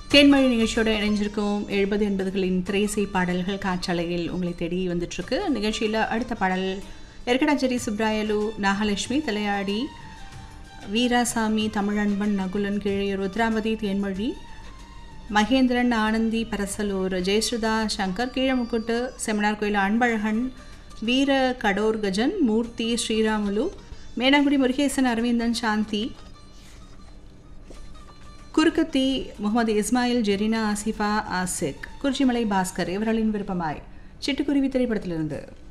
தேன்மொழி நிகழ்ச்சியோட இணைஞ்சிருக்கும் எழுபது எண்பதுகளின் திரைசை பாடல்கள் காற்றலையில் உங்களை தேடி வந்துட்டுருக்கு நிகழ்ச்சியில் அடுத்த பாடல் எருக்கடாச்சேரி சுப்ராயலு நாகலட்சுமி தலையாடி வீராசாமி தமிழன்பன் நகுலன் கீழையூர் ருத்ராமதி தேன்மொழி மகேந்திரன் ஆனந்தி பரசலூர் ஜெயசுதா சங்கர் கீழமுக்குட்டு செமினார் கோயில் அன்பழகன் வீர கடோர்கஜன் மூர்த்தி ஸ்ரீராமுலு மேனாங்குடி முருகேசன் அரவிந்தன் சாந்தி குறுக்கத்தி முகமது இஸ்மாயில் ஜெரினா ஆசிஃபா ஆசிக் குறிச்சிமலை பாஸ்கர் இவர்களின் விருப்பமாய் சிட்டுக்குருவி திரைப்படத்திலிருந்து